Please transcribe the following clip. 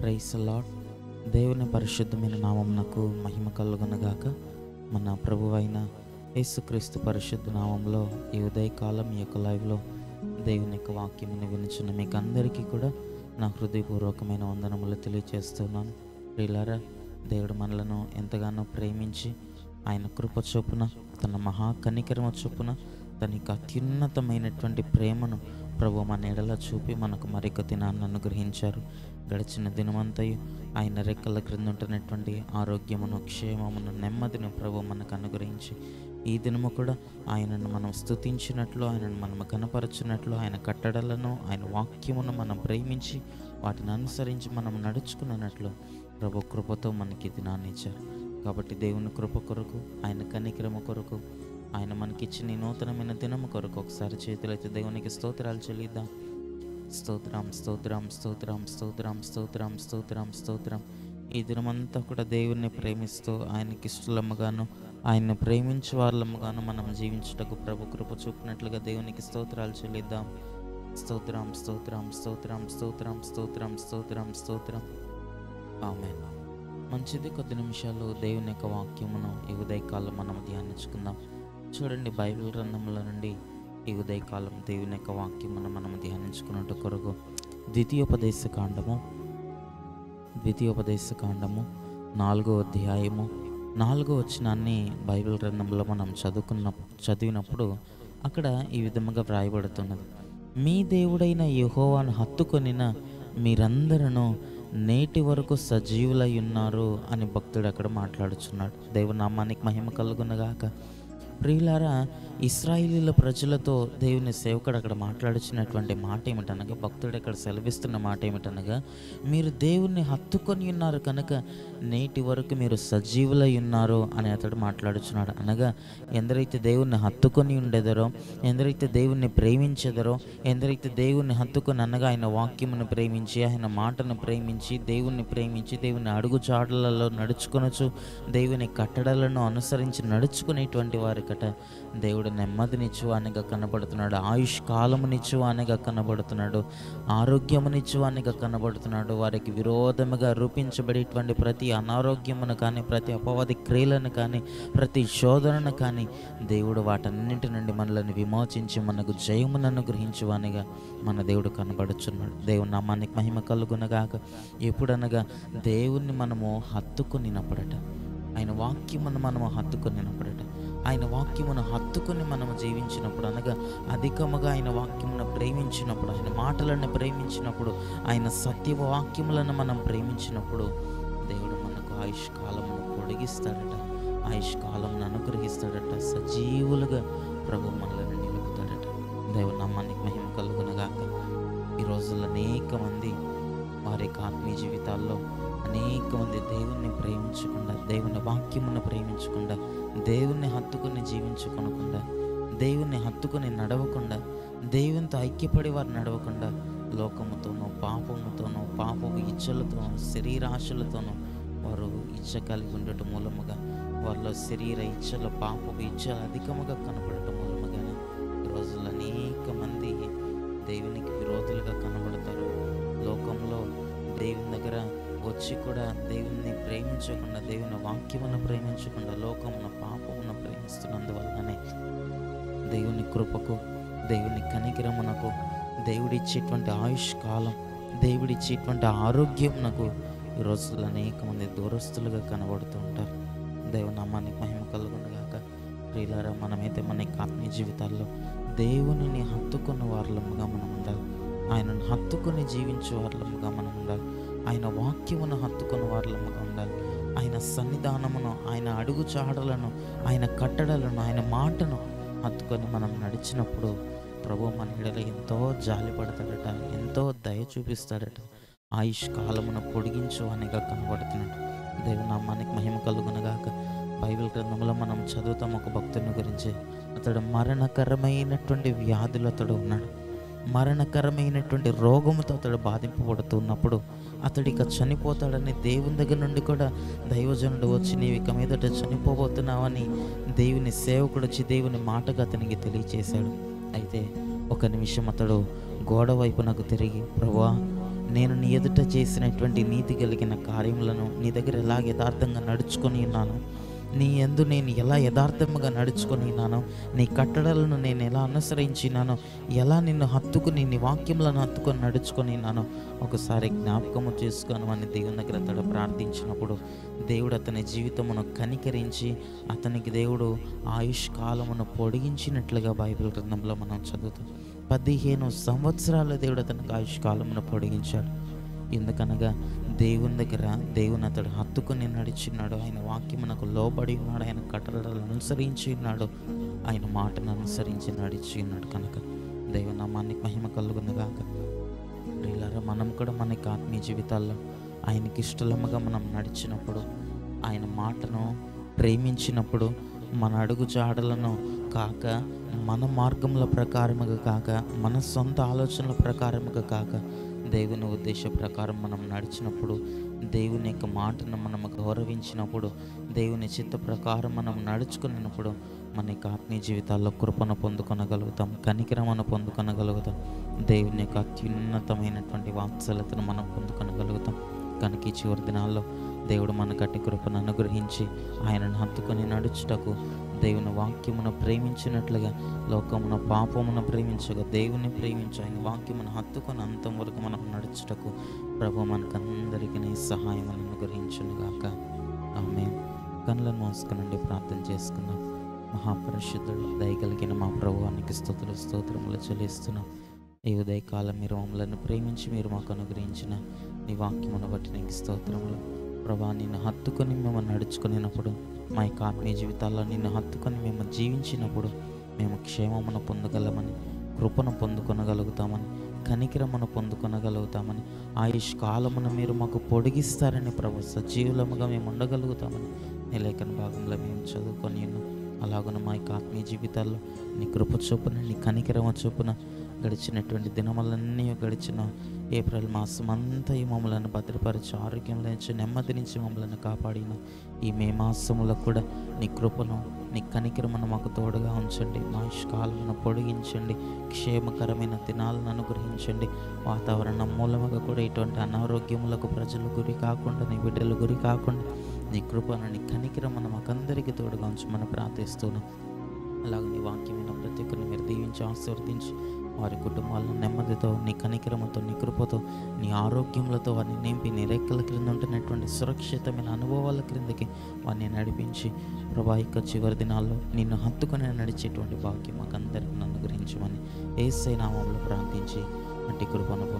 price lord దేవుని పరిశుద్ధమైన నామమునకు మహిమ కలుగునగాక మన ప్రభు అయిన యేసుక్రీస్తు పరిశుద్ధ నామంలో ఈ ఉదయకాలం ఈ యొక్క లైవ్లో దేవుని యొక్క వాక్యమును వినుచున్న మీకు అందరికీ కూడా నా హృదయపూర్వకమైన వందనములు తెలియజేస్తున్నాను ప్రియులారా దేవుడు మనలను ఎంతగానో ప్రేమించి ఆయన కృప చొప్పున తన మహా కనికరమ చొప్పున తన యొక్క అత్యున్నతమైనటువంటి ప్రేమను ప్రభు మన ఎడల చూపి మనకు మరొక దినాన్ని అనుగ్రహించారు గడిచిన దినమంతయు ఆయన రెక్కల క్రింద ఉంటున్నటువంటి ఆరోగ్యమును క్షేమమును నెమ్మదిని ప్రభు మనకు అనుగ్రహించి ఈ దినము కూడా ఆయనను మనం స్తుతించినట్లు ఆయనను మనం కనపరచినట్లు ఆయన కట్టడలను ఆయన వాక్యమును మనం ప్రేమించి వాటిని అనుసరించి మనం నడుచుకున్నట్లు ప్రభు కృపతో మనకి ఈ దినాన్ని ఇచ్చారు కాబట్టి దేవుని కృప కొరకు ఆయన కనికరమ కొరకు ఆయన మనకిచ్చిన ఈ నూతనమైన దినము కొరకు ఒకసారి చేతులైతే దేవునికి స్తోత్రాలు చెల్లిద్దాం స్తోత్రం స్తోత్రం స్తోత్రం స్తోత్రం స్తోత్రం స్తోత్రం స్తోత్రం ఈ దినమంతా కూడా దేవుణ్ణి ప్రేమిస్తూ ఆయనకి ఇష్టలమ్మగాను ఆయన్ని ప్రేమించే వాళ్ళమ్మగాను మనం జీవించుటకు ప్రభు కృప చూపినట్లుగా దేవునికి స్తోత్రాలు చెల్లిద్దాం స్తోత్రం స్తోత్రం స్తోత్రం స్తోత్రం స్తోత్రం స్తోత్రం స్తోత్రం ఆమె మంచిది కొద్ది నిమిషాలు దేవుని యొక్క వాక్యమును ఈ ఉదయకాలం మనం ధ్యానించుకుందాం చూడండి బైబిల్ గ్రంథంలో నుండి ఈ ఉదయకాలం దేవుని యొక్క వాక్యమును మనం ధ్యానించుకున్నట్టు కొరకు ద్వితీయోపదేశ కాండము ద్వితీయోపదేశ కాండము నాలుగో అధ్యాయము నాలుగో వచనాన్ని బైబిల్ గ్రంథంలో మనం చదువుకున్న చదివినప్పుడు అక్కడ ఈ విధముగా వ్రాయబడుతున్నది మీ దేవుడైన యెహోవాను హత్తుకొనిన మీరందరూ నేటి వరకు సజీవులై ఉన్నారు అని భక్తుడు అక్కడ మాట్లాడుచున్నాడు దేవునామానికి మహిమ కలుగునగాక ప్రియులారా ఇస్రాయిలీల ప్రజలతో దేవుని సేవకుడు అక్కడ మాట్లాడుచున్నటువంటి మాట ఏమిటనగా భక్తుడు అక్కడ సెలవిస్తున్న మాట ఏమిటనగా మీరు దేవుణ్ణి హత్తుకొని ఉన్నారు కనుక నేటి వరకు మీరు సజీవులై ఉన్నారు అని అతడు మాట్లాడుచున్నాడు అనగా ఎందరైతే దేవుణ్ణి హత్తుకొని ఉండేదరో ఎందరైతే దేవుణ్ణి ప్రేమించేదరో ఎందరైతే దేవుణ్ణి హత్తుకొని అనగా ఆయన వాక్యమును ప్రేమించి ఆయన మాటను ప్రేమించి దేవుణ్ణి ప్రేమించి దేవుని అడుగుచాడలలో నడుచుకొనొచ్చు దేవుని కట్టడలను అనుసరించి నడుచుకునేటువంటి వారికట దేవుడు నెమ్మదినిచ్చు అనగా కనబడుతున్నాడు ఆయుష్ కాలమునిచ్చు అనగా కనబడుతున్నాడు ఆరోగ్యమునిచ్చు అనగా కనబడుతున్నాడు వారికి విరోధముగా రూపించబడేటువంటి ప్రతి అనారోగ్యమును కానీ ప్రతి అపవాది క్రియలను కానీ ప్రతి శోధనను కానీ దేవుడు వాటన్నింటి నుండి మనల్ని విమోచించి మనకు జయమును అనుగ్రహించువానిగా మన దేవుడు కనబడుచున్నాడు దేవుని నామానికి మహిమ కలుగునగాక ఎప్పుడనగా దేవుణ్ణి మనము హత్తుకునినప్పుడట ఆయన వాక్యమును మనము హత్తుకునినప్పుడట ఆయన వాక్యమును హత్తుకుని మనము జీవించినప్పుడు అనగా అధికముగా ఆయన వాక్యమును ప్రేమించినప్పుడు ఆయన మాటలను ప్రేమించినప్పుడు ఆయన సత్య వాక్యములను మనం ప్రేమించినప్పుడు దేవుడు మనకు ఆయుష్ కాలమును పొడిగిస్తాడట ఆయుష్ కాలమును అనుగ్రహిస్తాడట సజీవులుగా ప్రభు మనల్ని నిలుపుతాడట దేవుడు నమ్మానికి మహిమ కలుగునగాక ఈ రోజుల్లో అనేక మంది వారి యొక్క ఆత్మీయ జీవితాల్లో అనేక మంది దేవుణ్ణి ప్రేమించకుండా దేవుని వాక్యమును ప్రేమించకుండా దేవుణ్ణి హత్తుకుని జీవించుకొనకుండా దేవుణ్ణి హత్తుకుని నడవకుండా దేవునితో ఐక్యపడి వారు నడవకుండా లోకముతోనూ పాపముతోనూ పాపపు ఇచ్చలతోనూ శరీరాశలతోనూ వారు ఇచ్చ కలిగి ఉండటం మూలముగా వారిలో శరీర ఇచ్చల పాపపు ఇచ్చలు అధికముగా కనపడటం మూలముగానే ఈ రోజుల్లో అనేక మంది దేవునికి విరోధులుగా కనబడతారు లోకంలో దేవుని దగ్గర వచ్చి కూడా దేవుణ్ణి ప్రేమించకుండా దేవుని వాక్యమును ప్రేమించకుండా లోకమున పాపమును ప్రేమిస్తున్నందువల్లనే దేవుని కృపకు దేవుని కనికిరమునకు దేవుడిచ్చేటువంటి ఆయుష్ కాలం దేవుడిచ్చేటువంటి ఆరోగ్యమునకు ఈ రోజుల్లో అనేక మంది దూరస్తులుగా కనబడుతూ ఉంటారు దేవుని నామానికి మహిమ కలుగునగాక ప్రియులారా మనమైతే మన యొక్క ఆత్మీయ జీవితాల్లో దేవునిని హత్తుకున్న వారలముగా మనం ఉండాలి ఆయనను హత్తుకొని జీవించే వారలముగా మనం ఉండాలి ఆయన వాక్యమును హత్తుకున్న వారలముగా ఉండాలి ఆయన సన్నిధానమును ఆయన అడుగు చాడలను ఆయన కట్టడలను ఆయన మాటను హత్తుకొని మనం నడిచినప్పుడు ప్రభు మన ఎడల ఎంతో జాలి పడతాడట ఎంతో దయ చూపిస్తాడట ఆయుష్ కాలమును పొడిగించు అనిగా కనబడుతున్నాడు దేవునామానికి మహిమ కలుగునగాక బైబిల్ గ్రంథంలో మనం చదువుతాం ఒక భక్తుని గురించి అతడు మరణకరమైనటువంటి వ్యాధులు అతడు ఉన్నాడు మరణకరమైనటువంటి రోగముతో అతడు బాధింపబడుతున్నప్పుడు అతడు ఇక చనిపోతాడని దేవుని దగ్గర నుండి కూడా దైవజనుడు వచ్చి నీవు ఇక మీదట చనిపోబోతున్నావని దేవుని సేవకుడు వచ్చి దేవుని మాటగా అతనికి తెలియచేశాడు అయితే ఒక నిమిషం అతడు గోడ వైపునకు తిరిగి ప్రభా నేను నీ ఎదుట చేసినటువంటి నీతి కలిగిన కార్యములను నీ దగ్గర ఎలా యథార్థంగా నడుచుకొని ఉన్నాను నీ ఎందు నేను ఎలా యథార్థముగా నడుచుకొని ఉన్నానో నీ కట్టడలను నేను ఎలా అనుసరించినానో ఎలా నిన్ను హత్తుకుని నీ వాక్యములను హత్తుకొని నడుచుకొని ఉన్నానో ఒకసారి జ్ఞాపకము చేసుకొని అని దేవుని దగ్గర అతడు ప్రార్థించినప్పుడు దేవుడు అతని జీవితమును కనికరించి అతనికి దేవుడు ఆయుష్ కాలమును పొడిగించినట్లుగా బైబిల్ గ్రంథంలో మనం చదువుతాం పదిహేను సంవత్సరాల దేవుడు అతనికి ఆయుష్ కాలమును పొడిగించాడు ఎందుకనగా దేవుని దగ్గర దేవుని అతడు హత్తుకుని నడిచినాడు ఆయన వాక్యమునకు లోబడి ఉన్నాడు ఆయన కట్టడలను అనుసరించి ఉన్నాడు ఆయన మాటను అనుసరించి నడిచి ఉన్నాడు కనుక దైవనామానికి మహిమ కలుగునుగాక ప్రియులారా మనం కూడా మనకి ఆత్మీయ జీవితాల్లో ఆయనకి ఇష్టలముగా మనం నడిచినప్పుడు ఆయన మాటను ప్రేమించినప్పుడు మన అడుగు జాడలను కాక మన మార్గముల ప్రకారముగా కాక మన సొంత ఆలోచనల ప్రకారముగా కాక దేవుని ఉద్దేశ ప్రకారం మనం నడిచినప్పుడు దేవుని యొక్క మాటను మనం గౌరవించినప్పుడు దేవుని చిత్త ప్రకారం మనం నడుచుకున్నప్పుడు మన యొక్క ఆత్మీయ జీవితాల్లో కృపను పొందుకొనగలుగుతాం కనికరమను పొందుకొనగలుగుతాం దేవుని యొక్క అత్యున్నతమైనటువంటి వాత్సలతను మనం పొందుకొనగలుగుతాం కనుక ఈ చివరి దినాల్లో దేవుడు మన గట్టి కృపను అనుగ్రహించి ఆయనను హత్తుకొని నడుచుటకు దేవుని వాక్యమును ప్రేమించినట్లుగా లోకమున పాపమును ప్రేమించగా దేవుని ప్రేమించి ఆయన వాక్యమును హత్తుకొని అంతం వరకు మనం నడుచుటకు ప్రభు మనకందరికీ సహాయం అనుగ్రహించునుగాక ఆమె కళ్ళను మోసుకునండి ప్రార్థన చేసుకున్నాం మహాపరిశుద్ధుడు దయగలిగిన మా ప్రభువానికి స్థుతులు స్తోత్రములు చెల్లిస్తున్నాం ఈ ఉదయకాలం మీరు మమ్మల్ని ప్రేమించి మీరు మాకు అనుగ్రహించిన నీ వాక్యమును బట్టి నీకు స్తోత్రములు ప్రభా నిన్ను హత్తుకొని మేము నడుచుకునేటప్పుడు మా యొక్క ఆత్మీయ జీవితాల్లో నిన్ను హత్తుకొని మేము జీవించినప్పుడు మేము క్షేమమును పొందగలమని కృపను పొందుకొనగలుగుతామని కనికిరమును పొందుకొనగలుగుతామని ఆయుష్ కాలమును మీరు మాకు పొడిగిస్తారని ప్రభు సజీవులముగా మేము ఉండగలుగుతామని నీ లేఖన భాగంలో మేము చదువుకొని ఉన్నాం అలాగన మా యొక్క ఆత్మీయ జీవితాల్లో నీ కృప చొప్పున నీ కనికరమ చొప్పున గడిచినటువంటి దినములన్నీ గడిచిన ఏప్రిల్ మాసం అంతా ఈ మమ్మల్ని భద్రపరిచి ఆరోగ్యంలో నుంచి నెమ్మది నుంచి మమ్మల్ని కాపాడిన ఈ మే మాసములో కూడా నీ కృపను నీ కనికరమును మాకు తోడుగా ఉంచండి మా కాలమును పొడిగించండి క్షేమకరమైన దినాలను అనుగ్రహించండి వాతావరణం మూలముగా కూడా ఇటువంటి అనారోగ్యములకు ప్రజలు గురి కాకుండా నీ బిడ్డలు గురి కాకుండా నీ కృపను నీ కనికరమును మాకందరికీ తోడుగా ఉంచమని ప్రార్థిస్తున్నాం అలాగే నీ వాక్యమైన ప్రతి ఒక్కరిని మీరు దీవించి ఆశీర్వదించి వారి కుటుంబాలను నెమ్మదితో నీ కనికరముతో నీ కృపతో నీ ఆరోగ్యములతో వారిని నింపి నీ రెక్కల క్రింద ఉంటున్నటువంటి సురక్షితమైన అనుభవాల క్రిందకి వారిని నడిపించి ప్రభా యొక్క చివరి దినాల్లో నిన్ను హత్తుకొని నడిచేటువంటి భాగ్యం మాకు అందరికీ అనుగ్రహించమని ఏసై నామంలో ప్రార్థించి అట్టి కృపను